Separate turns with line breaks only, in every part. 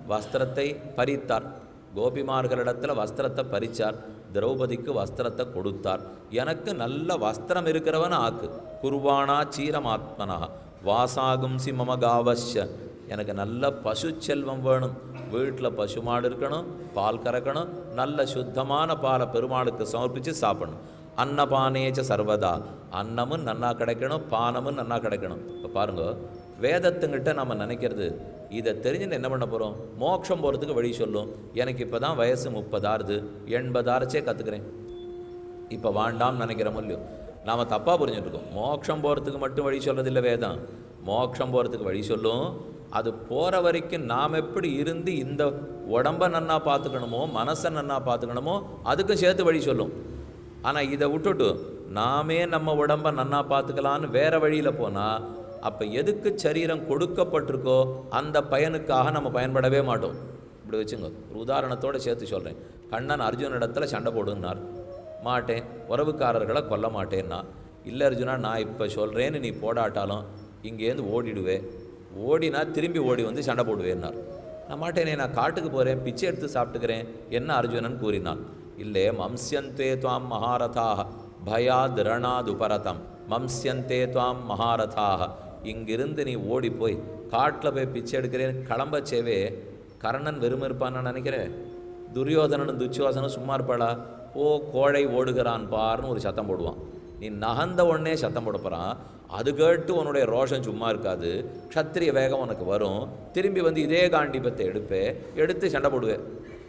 வஸ்திரத்தை பறித்தார் கோபிமார்களிடத்தில் வஸ்திரத்தை பறிச்சார் திரௌபதிக்கு வஸ்திரத்தை கொடுத்தார் எனக்கு நல்ல வஸ்திரம் இருக்கிறவன் ஆக்கு குர்வானா சீரமாத்மனா வாசாகும்சி மம காவஷ்ய எனக்கு நல்ல பசு செல்வம் வேணும் வீட்டில் பசு மாடு இருக்கணும் பால் கறக்கணும் நல்ல சுத்தமான பாலை பெருமாளுக்கு சமர்ப்பித்து சாப்பிடணும் அன்னபானேச்ச சர்வதா அன்னமும் நன்னா கிடைக்கணும் பானமும் நன்னா கிடைக்கணும் இப்போ பாருங்க வேதத்துங்கிட்ட நம்ம நினைக்கிறது இதை தெரிஞ்சுன்னு என்ன பண்ண போகிறோம் மோட்சம் போகிறதுக்கு வழி சொல்லும் எனக்கு இப்போ தான் வயசு முப்பதாறுது எண்பதாறுச்சே கற்றுக்கிறேன் இப்போ வாண்டாம்னு நினைக்கிறோம் இல்லையோ நாம் தப்பாக புரிஞ்சுட்டு இருக்கோம் மோட்சம் போகிறதுக்கு மட்டும் வழி சொல்கிறதில்ல வேதம் மோட்சம் போகிறதுக்கு வழி சொல்லும் அது போகிற வரைக்கும் நாம் எப்படி இருந்து இந்த உடம்ப நன்னா பார்த்துக்கணுமோ மனசை நன்னா பார்த்துக்கணுமோ அதுக்கும் சேர்த்து வழி சொல்லும் ஆனால் இதை விட்டுட்டு நாமே நம்ம உடம்ப நன்னா பார்த்துக்கலான்னு வேற வழியில் போனால் அப்போ எதுக்கு சரீரம் கொடுக்கப்பட்டிருக்கோ அந்த பயனுக்காக நம்ம பயன்படவே மாட்டோம் இப்படி வச்சுங்க ஒரு உதாரணத்தோடு சேர்த்து சொல்கிறேன் கண்ணன் அர்ஜுனிடத்துல சண்டை போடுன்னார் மாட்டேன் உறவுக்காரர்களை கொல்ல மாட்டேன்னா இல்லை அர்ஜுனா நான் இப்போ சொல்கிறேன்னு நீ போடாட்டாலும் இங்கேருந்து ஓடிடுவே ஓடினா திரும்பி ஓடி வந்து சண்டை போடுவேன்னார் நான் மாட்டேனே நான் காட்டுக்கு போகிறேன் பிச்சை எடுத்து சாப்பிட்டுக்கிறேன் என்ன அர்ஜுனன் கூறினான் இல்லை மம்சியந்தே துவாம் மகாரதாக பயாத் ரணாத் உபரதம் மம்சியந்தே துவாம் மகாரதாக இங்கிருந்து நீ ஓடி போய் காட்டில் போய் பிச்சை எடுக்கிறேன் கிளம்பச்சேவே கர்ணன் வெறும் இருப்பான்னு நினைக்கிறேன் துரியோதனனும் துச்சிவாசனும் சும்மா இருப்பாளா ஓ கோழை ஓடுகிறான் பார்னு ஒரு சத்தம் போடுவான் நீ நகர்ந்த உடனே சத்தம் போட போகிறான் அது கேட்டு உன்னுடைய ரோஷம் சும்மா இருக்காது க்ஷத்திரிய வேகம் உனக்கு வரும் திரும்பி வந்து இதே காண்டிபத்தை எடுப்பே எடுத்து சண்டை போடுவேன்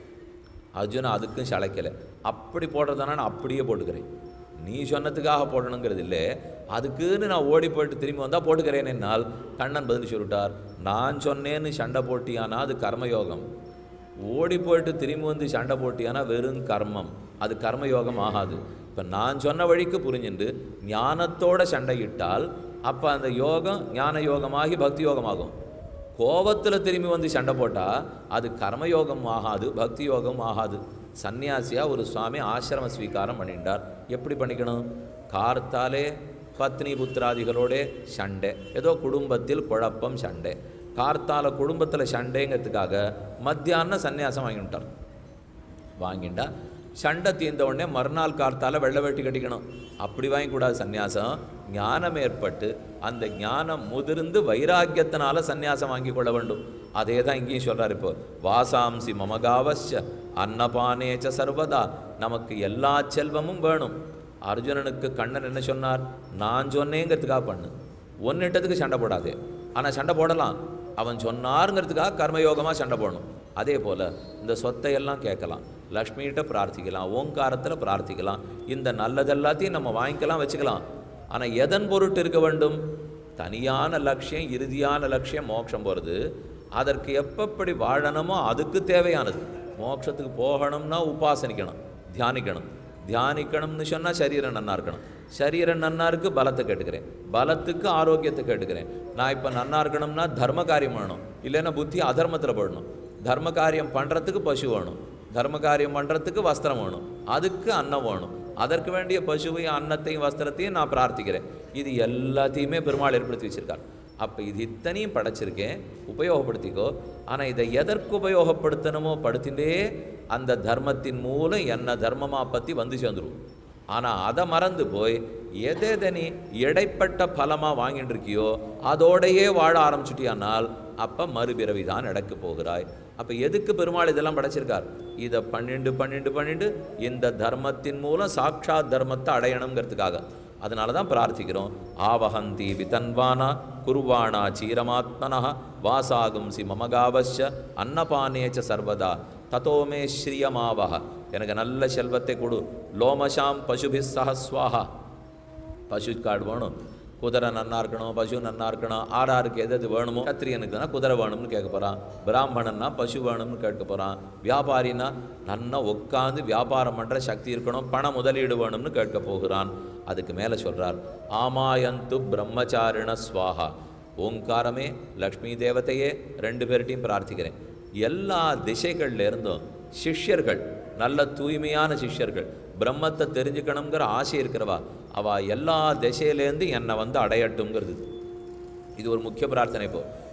அர்ஜுனா அதுக்கும் சளைக்கலை அப்படி போடுறதானா நான் அப்படியே போட்டுக்கிறேன் நீ சொன்னதுக்காக போடணுங்கிறது இல்லை அதுக்குன்னு நான் ஓடி போயிட்டு திரும்பி வந்தால் போட்டுக்கிறேன் என்னால் கண்ணன் பதில் சொல்லிட்டார் நான் சொன்னேன்னு சண்டை போட்டியானா அது கர்மயோகம் ஓடி போயிட்டு திரும்பி வந்து சண்டை போட்டியானா வெறும் கர்மம் அது கர்மயோகம் ஆகாது இப்போ நான் சொன்ன வழிக்கு புரிஞ்சுண்டு ஞானத்தோட சண்டையிட்டால் அப்போ அந்த யோகம் ஞான யோகமாகி பக்தி யோகமாகும் கோபத்தில் திரும்பி வந்து சண்டை போட்டால் அது கர்மயோகம் ஆகாது பக்தி யோகம் ஆகாது சன்னியாசியாக ஒரு சுவாமி ஆசிரம ஸ்வீகாரம் பண்ணிட்டார் எப்படி பண்ணிக்கணும் கார்த்தாலே பத்னி புத்திராதிகளோட சண்டை ஏதோ குடும்பத்தில் குழப்பம் சண்டை கார்த்தால குடும்பத்தில் சண்டைங்கிறதுக்காக மத்தியானம் சன்னியாசம் வாங்கிட்டார் வாங்கிண்டா சண்டை தீர்ந்த உடனே மறுநாள் கார்த்தால வெள்ளை வெட்டி கட்டிக்கணும் அப்படி வாங்கிக்கூடாது சந்நியாசம் ஞானம் ஏற்பட்டு அந்த ஞானம் முதிர்ந்து வைராக்கியத்தினால சந்நியாசம் வாங்கி கொள்ள வேண்டும் அதே தான் இங்கேயும் சொல்றாரு இப்போ வாசாம்சி மமகாவஸ்ய அன்னபானேச்ச சர்வதா நமக்கு எல்லா செல்வமும் வேணும் அர்ஜுனனுக்கு கண்ணன் என்ன சொன்னார் நான் சொன்னேங்கிறதுக்காக பண்ணு ஒன்னிட்டத்துக்கு சண்டை போடாதே ஆனால் சண்டை போடலாம் அவன் சொன்னாருங்கிறதுக்காக கர்மயோகமாக சண்டை போடணும் அதே போல் இந்த சொத்தை எல்லாம் கேட்கலாம் லக்ஷ்மிகிட்ட பிரார்த்திக்கலாம் ஓங்காரத்தில் பிரார்த்திக்கலாம் இந்த நல்லதெல்லாத்தையும் நம்ம வாங்கிக்கலாம் வச்சுக்கலாம் ஆனால் எதன் பொருட்டு இருக்க வேண்டும் தனியான லட்சியம் இறுதியான லட்சியம் மோட்சம் போகிறது அதற்கு எப்பப்படி வாழணுமோ அதுக்கு தேவையானது மோட்சத்துக்கு போகணும்னா உபாசனிக்கணும் தியானிக்கணும் தியானிக்கணும்னு சொன்னால் சரீரம் நன்னா இருக்கணும் சரீரம் நன்னா இருக்கு பலத்தை கேட்டுக்கிறேன் பலத்துக்கு ஆரோக்கியத்தை கேட்டுக்கிறேன் நான் இப்போ நன்னா இருக்கணும்னா தர்ம காரியம் வேணும் இல்லைன்னா புத்தி அதர்மத்தில் போடணும் தர்ம காரியம் பண்ணுறதுக்கு பசு வேணும் தர்ம காரியம் பண்ணுறதுக்கு வஸ்திரம் வேணும் அதுக்கு அன்னம் வேணும் அதற்கு வேண்டிய பசுவையும் அன்னத்தையும் வஸ்திரத்தையும் நான் பிரார்த்திக்கிறேன் இது எல்லாத்தையுமே பெருமாள் ஏற்படுத்தி வச்சிருக்கார் அப்போ இது இத்தனையும் படைச்சிருக்கேன் உபயோகப்படுத்திக்கோ ஆனால் இதை எதற்கு உபயோகப்படுத்தணுமோ படுத்திண்டே அந்த தர்மத்தின் மூலம் என்ன தர்மமாக பற்றி வந்து சேர்ந்துரும் ஆனால் அதை மறந்து போய் எதை நீ இடைப்பட்ட பலமாக வாங்கிட்டு இருக்கியோ அதோடையே வாழ ஆரம்பிச்சுட்டியானால் அப்போ மறுபிறவி தான் நடக்க போகிறாய் அப்போ எதுக்கு பெருமாள் இதெல்லாம் படைச்சிருக்கார் இதை பன்னெண்டு பன்னெண்டு பன்னெண்டு இந்த தர்மத்தின் மூலம் சாட்சாத் தர்மத்தை அடையணுங்கிறதுக்காக அதனால தான் பிரார்த்திக்கிறோம் ஆவஹந்தி விதன்வானா குருவானா சீரமாத்மனா வாசாகும்சி மமகாவஸ்ய அன்னபானேச்ச சர்வதா ததோமே ஸ்ரீயமாவஹ எனக்கு நல்ல செல்வத்தை கொடு லோமசாம் பசுபி சஹஸ்வாஹா பசு காடு வேணும் குதிரை நன்னா இருக்கணும் பசு நன்னா இருக்கணும் ஆறாருக்கு எது எது வேணுமோ கத்திரியனுக்கு தானே குதிரை வேணும்னு கேட்க போகிறான் பிராமணன்னா பசு வேணும்னு கேட்க போகிறான் வியாபாரினா நன்னா உட்காந்து வியாபாரம் பண்ணுற சக்தி இருக்கணும் பண முதலீடு வேணும்னு கேட்க போகிறான் அதுக்கு மேலே சொல்கிறார் ஆமாயந்து பிரம்மச்சாரிண ஸ்வாஹா ஓங்காரமே லக்ஷ்மி தேவதையே ரெண்டு பேர்ட்டையும் பிரார்த்திக்கிறேன் எல்லா திசைகள்ல இருந்தும் சிஷ்யர்கள் நல்ல தூய்மையான சிஷ்யர்கள் பிரம்மத்தை தெரிஞ்சுக்கணுங்கிற ஆசை இருக்கிறவா அவ எல்லா திசையிலேருந்து என்னை வந்து அடையட்டுங்கிறது இது ஒரு முக்கிய பிரார்த்தனை இப்போ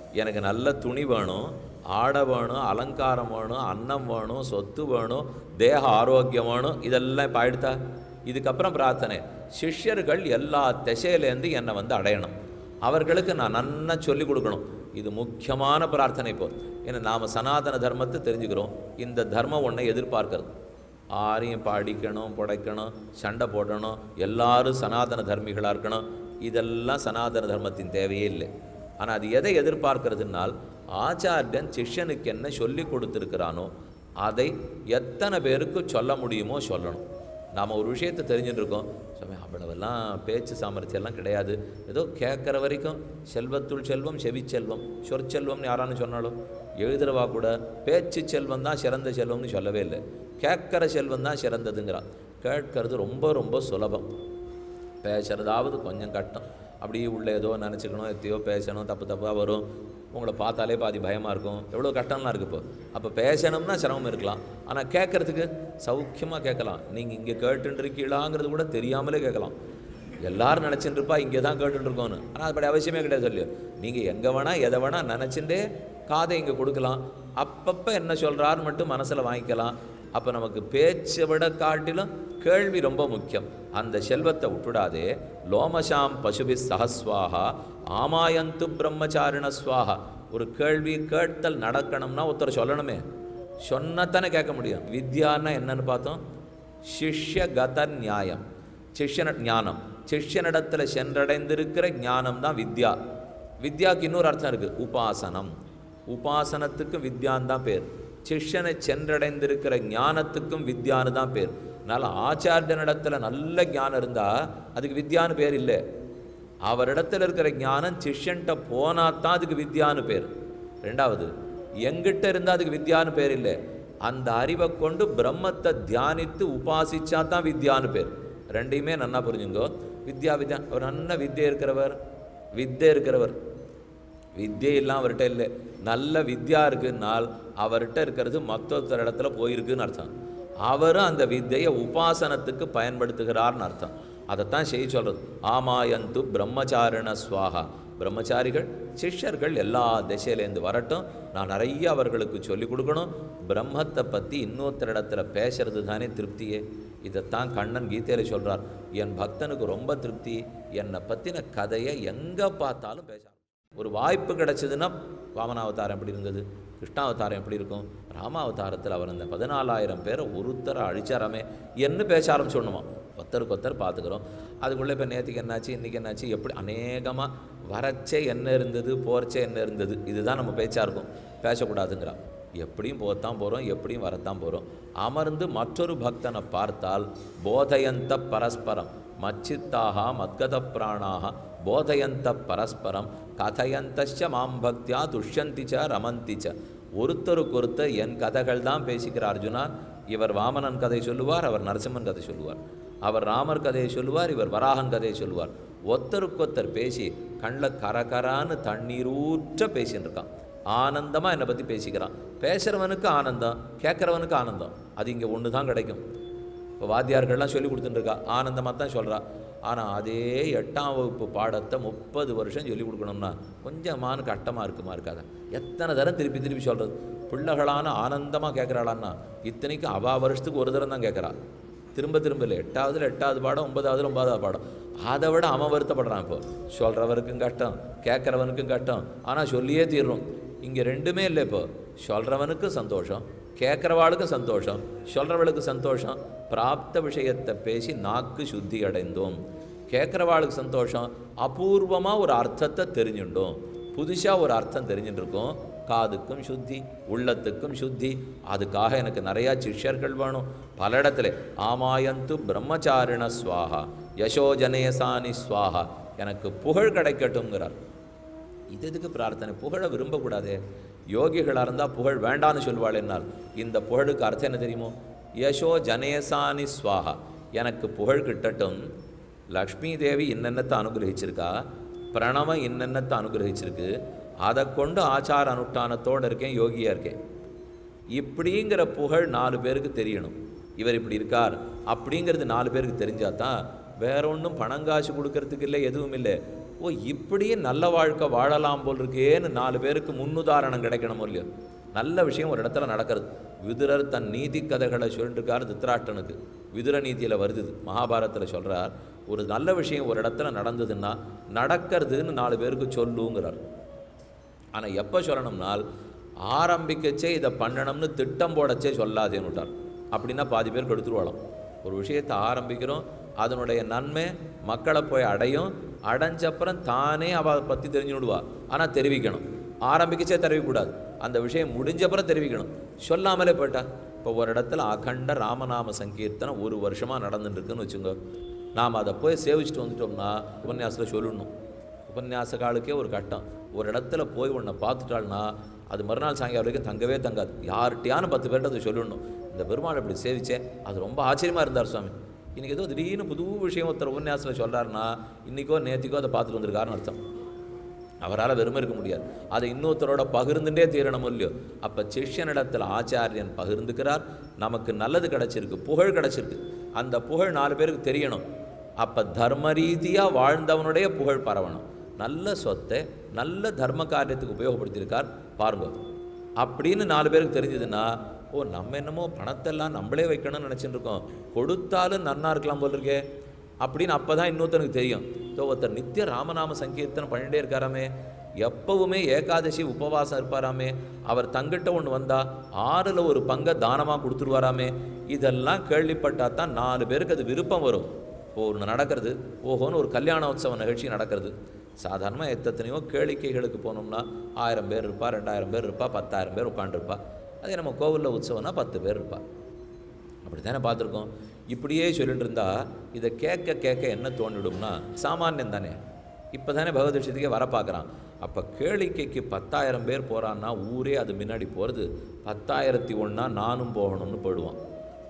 எனக்கு நல்ல துணி வேணும் ஆடை வேணும் அலங்காரம் வேணும் அன்னம் வேணும் சொத்து வேணும் தேக ஆரோக்கியம் வேணும் இதெல்லாம் இப்போ ஆயிடுத்தா இதுக்கப்புறம் பிரார்த்தனை சிஷ்யர்கள் எல்லா திசையிலேருந்து என்னை வந்து அடையணும் அவர்களுக்கு நான் நன்னா சொல்லிக் கொடுக்கணும் இது முக்கியமான பிரார்த்தனை இப்போ ஏன்னா நாம் சனாதன தர்மத்தை தெரிஞ்சுக்கிறோம் இந்த தர்மம் ஒன்றை எதிர்பார்க்கறது ஆரையும் இப்போ அடிக்கணும் புடைக்கணும் சண்டை போடணும் எல்லாரும் சனாதன தர்மிகளாக இருக்கணும் இதெல்லாம் சனாதன தர்மத்தின் தேவையே இல்லை ஆனால் அது எதை எதிர்பார்க்கிறதுனால் ஆச்சாரியன் சிஷ்யனுக்கு என்ன சொல்லி கொடுத்துருக்கிறானோ அதை எத்தனை பேருக்கு சொல்ல முடியுமோ சொல்லணும் நாம் ஒரு விஷயத்தை தெரிஞ்சுட்டு இருக்கோம் சுவாமி அவ்வளவெல்லாம் பேச்சு சாமர்த்தியெல்லாம் கிடையாது ஏதோ கேட்குற வரைக்கும் செல்வத்துள் செல்வம் செவிச்செல்வம் சொற்செல்வம்னு யாரான்னு சொன்னாலும் எழுதுறவா கூட பேச்சு செல்வம் தான் சிறந்த செல்வம்னு சொல்லவே இல்லை கேட்குற செல்வம் தான் சிறந்ததுங்கிறான் கேட்கறது ரொம்ப ரொம்ப சுலபம் பேசுறதாவது கொஞ்சம் கஷ்டம் அப்படியே உள்ள ஏதோ நினச்சிக்கணும் எத்தையோ பேசணும் தப்பு தப்பாக வரும் உங்களை பார்த்தாலே பாதி பயமாக இருக்கும் எவ்வளோ கஷ்டம்லாம் இருக்குது இப்போ அப்போ பேசணும்னா சிரமம் இருக்கலாம் ஆனால் கேட்குறதுக்கு சௌக்கியமாக கேட்கலாம் நீங்கள் இங்கே கேட்டுட்டு இருக்கீங்களாங்கிறது கூட தெரியாமலே கேட்கலாம் எல்லாரும் நினச்சிட்டு இருப்பா இங்கே தான் கேட்டுட்டு இருக்கோன்னு ஆனால் அப்படி அவசியமே கிடையாது சொல்லி நீங்கள் எங்கே வேணால் எதை வேணால் நினச்சிட்டே காதை இங்கே கொடுக்கலாம் அப்பப்போ என்ன சொல்கிறாரு மட்டும் மனசில் வாங்கிக்கலாம் அப்போ நமக்கு பேச்சை விட காட்டிலும் கேள்வி ரொம்ப முக்கியம் அந்த செல்வத்தை விட்டுடாதே லோமசாம் பசுபி சஹஸ்வாகா ஆமாயந்து பிரம்மச்சாரிண ஸ்வாஹா ஒரு கேள்வி கேட்டல் நடக்கணும்னா ஒருத்தர் சொல்லணுமே சொன்னத்தானே கேட்க முடியும் வித்யான்னா என்னன்னு பார்த்தோம் சிஷ்யகத நியாயம் சிஷ்யன ஞானம் சிஷ்யனிடத்தில் சென்றடைந்திருக்கிற ஞானம் தான் வித்யா வித்யாக்கு இன்னொரு அர்த்தம் இருக்குது உபாசனம் உபாசனத்துக்கு வித்யான் தான் பேர் சிஷ்யனை சென்றடைந்திருக்கிற ஞானத்துக்கும் வித்யான்னு தான் பேர் அதனால் ஆச்சாரியனிடத்தில் நல்ல ஞானம் இருந்தால் அதுக்கு வித்யான்னு பேர் இல்லை அவரிடத்தில் இருக்கிற ஞானம் சிஷ்யன்ட்ட போனா தான் அதுக்கு வித்யான்னு பேர் ரெண்டாவது எங்கிட்ட இருந்தால் அதுக்கு வித்யான்னு பேர் இல்லை அந்த அறிவை கொண்டு பிரம்மத்தை தியானித்து உபாசிச்சா தான் வித்யான்னு பேர் ரெண்டையுமே நன்னா புரிஞ்சுங்கோ வித்யா வித்யா அவர் நல்ல வித்யை இருக்கிறவர் வித்தை இருக்கிறவர் வித்யை எல்லாம் அவர்கிட்ட இல்லை நல்ல வித்யா இருக்குன்னால் அவர்கிட்ட இருக்கிறது மற்றொருத்தர் இடத்துல போயிருக்குன்னு அர்த்தம் அவரும் அந்த வித்தையை உபாசனத்துக்கு பயன்படுத்துகிறார்னு அர்த்தம் அதைத்தான் செய்ய சொல்கிறது ஆமாயந்து பிரம்மச்சாரிண ஸ்வாகா பிரம்மச்சாரிகள் சிஷ்யர்கள் எல்லா திசையிலேருந்து வரட்டும் நான் நிறைய அவர்களுக்கு சொல்லிக் கொடுக்கணும் பிரம்மத்தை பற்றி இன்னொருத்தரிடத்துல பேசுறது தானே திருப்தியே இதைத்தான் கண்ணன் கீதையில் சொல்கிறார் என் பக்தனுக்கு ரொம்ப திருப்தி என்னை பற்றின கதையை எங்கே பார்த்தாலும் பேச ஒரு வாய்ப்பு கிடைச்சதுன்னா வாமனாவதாரம் எப்படி இருந்தது கிருஷ்ணாவதாரம் எப்படி இருக்கும் ராமாவதாரத்தில் அவர் இந்த பதினாலாயிரம் பேரை ஒருத்தரை அழிச்சாராமே என்ன பேச ஆரம்பிச்சோணுமா ஒருத்தருக்கு ஒருத்தர் பார்த்துக்கிறோம் அதுக்குள்ளே இப்போ நேற்றுக்கு என்னாச்சு இன்றைக்கி என்னாச்சு எப்படி அநேகமாக வரச்சே என்ன இருந்தது போர்ச்சே என்ன இருந்தது இதுதான் நம்ம பேச்சாக இருக்கும் பேசக்கூடாதுங்கிறான் எப்படியும் போத்தான் போகிறோம் எப்படியும் வரத்தான் போகிறோம் அமர்ந்து மற்றொரு பக்தனை பார்த்தால் போதயந்த பரஸ்பரம் மச்சித்தாக மத்கத பிராணாக போதயந்த பரஸ்பரம் கதையந்தச்ச மாம் பக்தியா துஷ்யந்தி ச ரமந்தி ச ஒருத்தருக்கொருத்தர் என் கதைகள் தான் பேசிக்கிற அர்ஜுனா இவர் வாமனன் கதை சொல்லுவார் அவர் நரசிம்மன் கதை சொல்லுவார் அவர் ராமர் கதையை சொல்லுவார் இவர் வராகன் கதையை சொல்லுவார் ஒருத்தருக்கொத்தர் பேசி கண்ணில் கரகரான்னு தண்ணீரூற்ற பேசின்னு இருக்கான் ஆனந்தமாக என்னை பற்றி பேசிக்கிறான் பேசுகிறவனுக்கு ஆனந்தம் கேட்குறவனுக்கு ஆனந்தம் அது இங்கே ஒன்று தான் கிடைக்கும் இப்போ வாத்தியார்கள்லாம் சொல்லி கொடுத்துட்டுருக்கா ஆனந்தமாக தான் சொல்கிறா ஆனால் அதே எட்டாம் வகுப்பு பாடத்தை முப்பது வருஷம் சொல்லி கொடுக்கணும்னா கொஞ்சமான கட்டமாக இருக்குமா இருக்காதா எத்தனை தரம் திருப்பி திருப்பி சொல்கிறது பிள்ளைகளான ஆனந்தமாக கேட்குறாளான்னா இத்தனைக்கும் அவா வருஷத்துக்கு ஒரு தரம் தான் கேட்குறா திரும்ப திரும்ப இல்லை எட்டாவதுல எட்டாவது பாடம் ஒன்பதாவதுல ஒன்பதாவது பாடம் அதை விட அவன் வருத்தப்படுறான் இப்போ சொல்கிறவருக்கும் கஷ்டம் கேட்குறவனுக்கும் கஷ்டம் ஆனால் சொல்லியே தீர்றோம் இங்கே ரெண்டுமே இல்லை இப்போ சொல்கிறவனுக்கும் சந்தோஷம் கேட்குறவாளுக்கும் சந்தோஷம் சொல்கிறவளுக்கு சந்தோஷம் பிராப்த விஷயத்தை பேசி நாக்கு சுத்தி அடைந்தோம் கேட்குறவாளுக்கு சந்தோஷம் அபூர்வமாக ஒரு அர்த்தத்தை தெரிஞ்சுட்டோம் புதுசாக ஒரு அர்த்தம் தெரிஞ்சுட்டு இருக்கோம் காதுக்கும் சுத்தி உள்ளத்துக்கும் சுத்தி அதுக்காக எனக்கு நிறையா சிஷ்யர்கள் வேணும் பல இடத்துல ஆமாயந்து பிரம்மச்சாரிண ஸ்வாஹா யசோஜனேசானி ஸ்வாஹா எனக்கு புகழ் கிடைக்கட்டும்ங்கிறார் இது எதுக்கு பிரார்த்தனை புகழை விரும்பக்கூடாதே யோகிகளாக இருந்தால் புகழ் வேண்டான்னு சொல்லுவாள் என்னால் இந்த புகழுக்கு அர்த்தம் என்ன தெரியுமோ யசோ ஜனேசானி ஸ்வாஹா எனக்கு புகழ் கிட்டட்டும் லக்ஷ்மி தேவி இன்னென்னத்தை அனுகிரகிச்சிருக்கா பிரணவம் இன்னென்னத்தை அனுகிரகிச்சிருக்கு அதை கொண்டு ஆச்சார அனுஷ்டானத்தோடு இருக்கேன் யோகியாக இருக்கேன் இப்படிங்கிற புகழ் நாலு பேருக்கு தெரியணும் இவர் இப்படி இருக்கார் அப்படிங்கிறது நாலு பேருக்கு தெரிஞ்சால் தான் வேற ஒன்றும் பணங்காசு கொடுக்கறதுக்கு இல்லை எதுவும் இல்லை ஓ இப்படியே நல்ல வாழ்க்கை வாழலாம் போல் இருக்கேன்னு நாலு பேருக்கு முன்னுதாரணம் கிடைக்கணும் இல்லையோ நல்ல விஷயம் ஒரு இடத்துல நடக்கிறது விதுரர் தன் நீதி கதைகளை சொல்லிட்டுருக்காரு திருத்தராட்டனுக்கு விதுர நீதியில் வருது இது. மகாபாரதத்தில் சொல்கிறார் ஒரு நல்ல விஷயம் ஒரு இடத்துல நடந்ததுன்னா நடக்கிறதுன்னு நாலு பேருக்கு சொல்லுங்கிறார் ஆனால் எப்போ சொல்லணும்னால் ஆரம்பிக்கச்சே இதை பண்ணணும்னு திட்டம் போடச்சே சொல்லாதேன்னு விட்டார் அப்படின்னா பாதி பேர் கெடுத்துருவாளாம் ஒரு விஷயத்தை ஆரம்பிக்கிறோம் அதனுடைய நன்மை மக்களை போய் அடையும் அடைஞ்சப்புறம் தானே அவ அதை பற்றி தெரிஞ்சுடுவா ஆனால் தெரிவிக்கணும் ஆரம்பிக்கச்சே தெரிவிக்கக்கூடாது அந்த விஷயம் முடிஞ்சப்புறம் தெரிவிக்கணும் சொல்லாமலே போயிட்டா இப்போ ஒரு இடத்துல அகண்ட ராமநாம சங்கீர்த்தனம் ஒரு வருஷமாக நடந்துட்டு இருக்குன்னு வச்சுங்க நாம் அதை போய் சேவிச்சுட்டு வந்துட்டோம்னா உபன்யாசத்தில் சொல்லணும் உபன்யாசகாலுக்கே ஒரு கட்டம் ஒரு இடத்துல போய் உன்னை பார்த்துட்டாள்னா அது மறுநாள் சாயங்காலம் வரைக்கும் தங்கவே தங்காது யார்கிட்டயானு பத்து பேர்கிட்ட அதை சொல்லணும் இந்த பெருமாள் இப்படி சேவிச்சேன் அது ரொம்ப ஆச்சரியமாக இருந்தார் சுவாமி இன்னைக்கு ஏதோ திடீர்னு புது விஷயம் ஒருத்தர் உபன்யாசத்தில் சொல்கிறாருன்னா இன்றைக்கோ நேத்திக்கோ அதை பார்த்துட்டு வந்திருக்காருன்னு அர்த்தம் அவரால் வெறுமை இருக்க முடியாது அதை இன்னொருத்தரோட பகிர்ந்துட்டே தீரணும் இல்லையோ அப்போ சிஷ்யனிடத்தில் ஆச்சாரியன் பகிர்ந்துக்கிறார் நமக்கு நல்லது கிடைச்சிருக்கு புகழ் கிடைச்சிருக்கு அந்த புகழ் நாலு பேருக்கு தெரியணும் அப்போ தர்ம ரீதியாக வாழ்ந்தவனுடைய புகழ் பரவணும் நல்ல சொத்தை நல்ல தர்ம காரியத்துக்கு உபயோகப்படுத்தியிருக்கார் பாருங்க அப்படின்னு நாலு பேருக்கு தெரிஞ்சதுன்னா ஓ நம்ம என்னமோ பணத்தெல்லாம் நம்மளே வைக்கணும்னு நினச்சிட்டு இருக்கோம் கொடுத்தாலும் நன்னா இருக்கலாம் போல் இருக்கே அப்படின்னு அப்போ தான் இன்னொருத்தனுக்கு தெரியும் இதோ ஒருத்தர் நித்திய ராமநாம சங்கீர்த்தனம் பண்ணிட்டே இருக்காராமே எப்பவுமே ஏகாதசி உபவாசம் இருப்பாராமே அவர் தங்கிட்ட ஒன்று வந்தா ஆறில் ஒரு பங்கை தானமாக கொடுத்துருவாராமே இதெல்லாம் கேள்விப்பட்டா தான் நாலு பேருக்கு அது விருப்பம் வரும் இப்போ ஒன்று நடக்கிறது ஓஹோன்னு ஒரு கல்யாண உற்சவ நிகழ்ச்சி நடக்கிறது சாதாரணமாக எத்தனையோ கேளிக்கைகளுக்கு போனோம்னா ஆயிரம் பேர் இருப்பா ரெண்டாயிரம் பேர் இருப்பா பத்தாயிரம் பேர் உட்காந்துருப்பா அதே நம்ம கோவிலில் உற்சவம்னா பத்து பேர் இருப்பா அப்படி தானே பார்த்துருக்கோம் இப்படியே சொல்லிட்டு இருந்தா இதை கேட்க கேட்க என்ன தோணிடும்னா சாமானியம் தானே இப்போ தானே பகவத் விஷயத்துக்கே வர பார்க்குறான் அப்போ கேளிக்கைக்கு பத்தாயிரம் பேர் போகிறான்னா ஊரே அது முன்னாடி போகிறது பத்தாயிரத்தி ஒன்றா நானும் போகணும்னு போயிடுவான்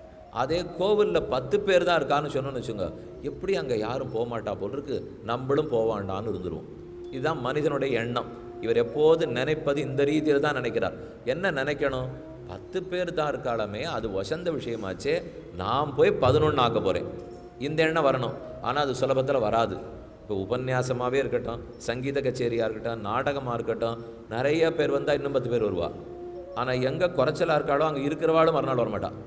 அதே கோவிலில் பத்து பேர் தான் இருக்கான்னு சொன்னோன்னு வச்சுங்க எப்படி அங்கே யாரும் போக மாட்டா போல் இருக்கு நம்மளும் போவாண்டான்னு இருந்துருவோம் இதுதான் மனிதனுடைய எண்ணம் இவர் எப்போது நினைப்பது இந்த ரீதியில் தான் நினைக்கிறார் என்ன நினைக்கணும் பத்து பேர் தான் இருக்காளமே அது வசந்த விஷயமாச்சே நான் போய் பதினொன்று ஆக்க போகிறேன் இந்த எண்ணம் வரணும் ஆனால் அது சுலபத்தில் வராது இப்போ உபன்யாசமாகவே இருக்கட்டும் சங்கீத கச்சேரியாக இருக்கட்டும் நாடகமாக இருக்கட்டும் நிறைய பேர் வந்தால் இன்னும் பத்து பேர் வருவா ஆனால் எங்கே குறைச்சலாக இருக்காளோ அங்கே இருக்கிறவாளும் மறுநாள் வரமாட்டான்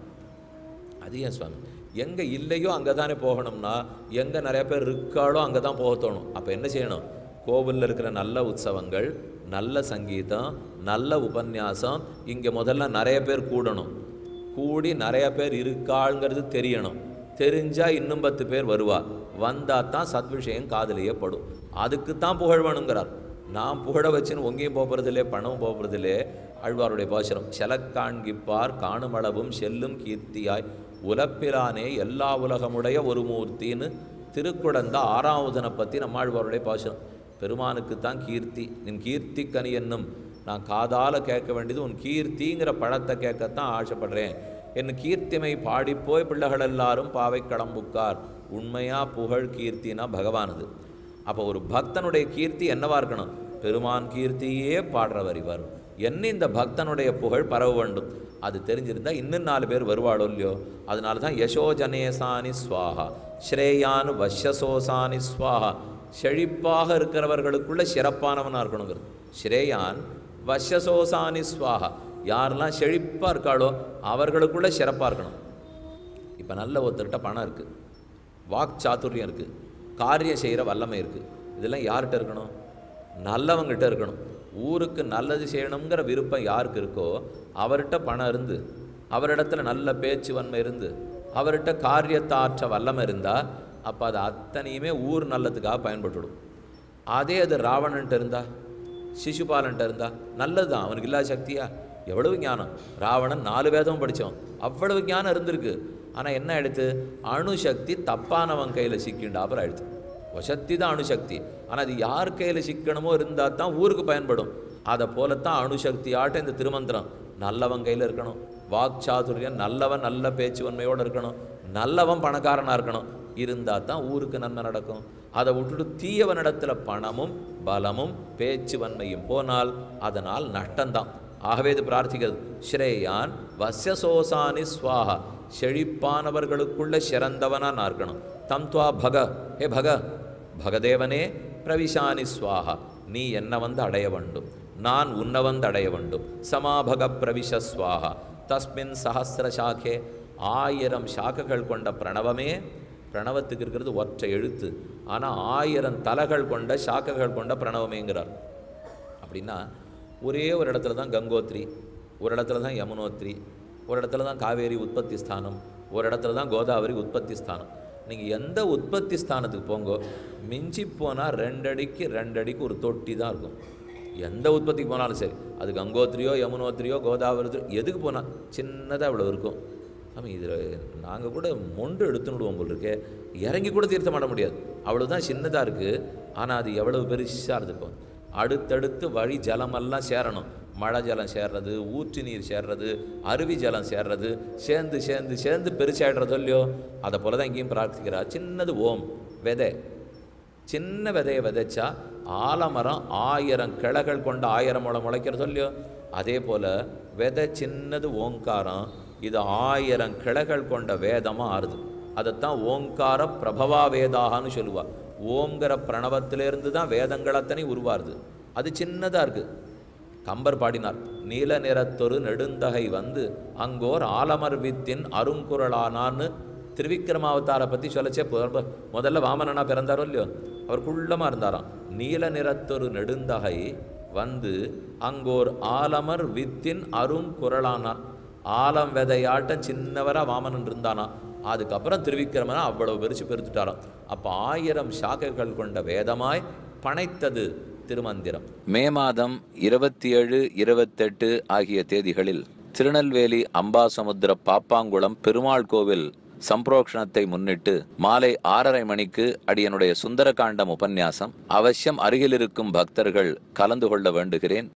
அது ஏன் சுவாமி எங்கே இல்லையோ அங்கே தானே போகணும்னா எங்கே நிறைய பேர் இருக்காளோ அங்கே தான் போக தோணும் அப்போ என்ன செய்யணும் கோவிலில் இருக்கிற நல்ல உற்சவங்கள் நல்ல சங்கீதம் நல்ல உபன்யாசம் இங்கே முதல்ல நிறைய பேர் கூடணும் கூடி நிறைய பேர் இருக்காளுங்கிறது தெரியணும் தெரிஞ்சா இன்னும் பத்து பேர் வருவா வந்தா தான் சத்விஷயம் காதலியே படும் அதுக்கு தான் புகழ் வேணுங்கிறார் நான் புகழ வச்சுன்னு ஒங்கேயும் போகிறதில்லே பணமும் போகிறதில்லே ஆழ்வாருடைய பாசுரம் செலக்காண்கிப்பார் காணுமளவும் செல்லும் கீர்த்தியாய் உலப்பிலானே எல்லா உலகமுடைய ஒரு மூர்த்தின்னு திருக்குடந்த ஆறாவதனை பற்றி நம்மாழ்வாருடைய பாசுரம் பெருமானுக்கு தான் கீர்த்தி நின் கீர்த்தி கனி என்னும் நான் காதால கேட்க வேண்டியது உன் கீர்த்திங்கிற பழத்தை கேட்கத்தான் ஆசைப்படுறேன் என் கீர்த்திமை பாடிப்போய் பிள்ளைகள் எல்லாரும் பாவை களம்புக்கார் உண்மையா புகழ் கீர்த்தினா பகவானது அப்போ ஒரு பக்தனுடைய கீர்த்தி என்னவா இருக்கணும் பெருமான் கீர்த்தியே பாடுறவர் இவர் என்ன இந்த பக்தனுடைய புகழ் பரவ வேண்டும் அது தெரிஞ்சிருந்தா இன்னும் நாலு பேர் வருவாளோ இல்லையோ அதனால தான் யசோஜனேசானி ஸ்வாஹா ஸ்ரேயானு வஷ்யசோசானி ஸ்வாஹா செழிப்பாக இருக்கிறவர்களுக்குள்ள சிறப்பானவனாக இருக்கணுங்கிறது ஸ்ரேயான் வஷ்யசோசானி ஸ்வாஹா யாரெல்லாம் செழிப்பாக இருக்காளோ அவர்களுக்குள்ள சிறப்பாக இருக்கணும் இப்போ நல்ல ஒருத்தர்கிட்ட பணம் இருக்குது வாக் சாதுரியம் இருக்குது காரியம் செய்கிற வல்லமை இருக்குது இதெல்லாம் யார்கிட்ட இருக்கணும் நல்லவங்கிட்ட இருக்கணும் ஊருக்கு நல்லது செய்யணுங்கிற விருப்பம் யாருக்கு இருக்கோ அவர்கிட்ட பணம் இருந்து அவரிடத்துல நல்ல பேச்சு வன்மை இருந்து அவர்கிட்ட காரியத்தை ஆற்ற வல்லமை இருந்தால் அப்போ அது அத்தனையுமே ஊர் நல்லதுக்காக பயன்பட்டுடும் அதே அது ராவணன்ட்ட இருந்தா சிசுபாலன்ட்ட இருந்தா நல்லது தான் அவனுக்கு இல்லாத சக்தியா எவ்வளவு ஞானம் ராவணன் நாலு வேதமும் படித்தவன் அவ்வளவு ஞானம் இருந்திருக்கு ஆனால் என்ன ஆயிடுத்து அணுசக்தி தப்பானவன் கையில் சிக்கிண்டாப்புறம் ஆயிடுத்து வசக்தி தான் அணுசக்தி ஆனால் அது யார் கையில் சிக்கணுமோ இருந்தால் தான் ஊருக்கு பயன்படும் அதை போலத்தான் அணுசக்தி ஆட்ட இந்த திருமந்திரம் நல்லவன் கையில் இருக்கணும் வாக்சாதுரியம் நல்லவன் நல்ல பேச்சுவன்மையோடு இருக்கணும் நல்லவன் பணக்காரனாக இருக்கணும் இருந்தால் தான் ஊருக்கு நன்மை நடக்கும் அதை விட்டுட்டு தீயவனிடத்தில் பணமும் பலமும் பேச்சுவன்மையும் போனால் அதனால் நஷ்டம்தான் ஆகவே இது பிரார்த்திக்கிறது ஸ்ரேயான் வசியசோசானி ஸ்வாஹா செழிப்பானவர்களுக்குள்ள சிறந்தவனா நான் இருக்கணும் தம் துவா பக ஹே பக பகதேவனே பிரவிசானி ஸ்வாஹா நீ என்ன வந்து அடைய வேண்டும் நான் உன்னை வந்து அடைய வேண்டும் சமாபக பிரவிஷ ஸ்வாஹா தஸ்மின் சஹசிர சாக்கே ஆயிரம் சாக்கைகள் கொண்ட பிரணவமே பிரணவத்துக்கு இருக்கிறது ஒற்றை எழுத்து ஆனால் ஆயிரம் தலைகள் கொண்ட சாக்கைகள் கொண்ட பிரணவமேங்கிறார் அப்படின்னா ஒரே ஒரு இடத்துல தான் கங்கோத்ரி ஒரு இடத்துல தான் யமுனோத்ரி ஒரு இடத்துல தான் காவேரி உற்பத்தி ஸ்தானம் ஒரு இடத்துல தான் கோதாவரி உற்பத்தி ஸ்தானம் நீங்கள் எந்த உற்பத்தி ஸ்தானத்துக்கு போங்கோ மிஞ்சி போனால் ரெண்டடிக்கு ரெண்டடிக்கு ஒரு தொட்டி தான் இருக்கும் எந்த உற்பத்திக்கு போனாலும் சரி அது கங்கோத்ரியோ யமுனோத்ரியோ கோதாவரி எதுக்கு போனால் சின்னதாக இவ்வளோ இருக்கும் ஆமாம் இதில் நாங்கள் கூட மொண்டு எடுத்துனுடுவோம் போல் இருக்கே இறங்கி கூட தீர்த்தம் ஆட முடியாது அவ்வளோதான் சின்னதாக இருக்குது ஆனால் அது எவ்வளவு பெருசாக இருந்துக்கும் அடுத்தடுத்து வழி ஜலமெல்லாம் சேரணும் மழை ஜலம் சேர்றது ஊற்று நீர் சேர்றது அருவி ஜலம் சேர்றது சேர்ந்து சேர்ந்து சேர்ந்து பெருசாயிடுறதோ இல்லையோ அதை போல தான் இங்கேயும் பிரார்த்திக்கிறா சின்னது ஓம் விதை சின்ன விதையை விதைச்சா ஆலமரம் ஆயிரம் கிளைகள் கொண்ட ஆயிரம் முளை முளைக்கிறதோ இல்லையோ அதே போல் விதை சின்னது ஓங்காரம் இது ஆயிரம் கிளைகள் கொண்ட வேதமாக ஆறுது அதைத்தான் ஓங்கார பிரபவா வேதாகன்னு சொல்லுவா ஓங்கிற பிரணவத்திலிருந்து தான் வேதங்கள் அத்தனை உருவாருது அது சின்னதாக இருக்குது கம்பர் பாடினார் நீல நிறத்தொரு நெடுந்தகை வந்து அங்கோர் ஆலமர் வித்தின் அருங்குரலானான்னு திருவிக்கிரமாவதாரை பற்றி சொல்லச்சே பொ- முதல்ல வாமனனா பிறந்தாரோ இல்லையோ அவர் குள்ளமாக இருந்தாராம் நீல நிறத்தொரு நெடுந்தகை வந்து அங்கோர் ஆலமர் வித்தின் அருங்குரலானான் ஆலம் விதையாட்டம் சின்னவராக வாமனன் இருந்தானா அதுக்கப்புறம் திருவிக்கிரமனா அவ்வளவு பெருசு பெருத்துட்டாராம் அப்போ ஆயிரம் சாக்கைகள் கொண்ட வேதமாய் பனைத்தது திருமந்திரம் மே மாதம் இருபத்தி ஏழு இருபத்தெட்டு ஆகிய தேதிகளில் திருநெல்வேலி அம்பாசமுத்திர பாப்பாங்குளம் பெருமாள் கோவில் சம்பரோக்ஷணத்தை முன்னிட்டு மாலை ஆறரை மணிக்கு அடியனுடைய சுந்தரகாண்டம் உபன்யாசம் அவசியம் அருகில் இருக்கும் பக்தர்கள் கலந்து கொள்ள வேண்டுகிறேன்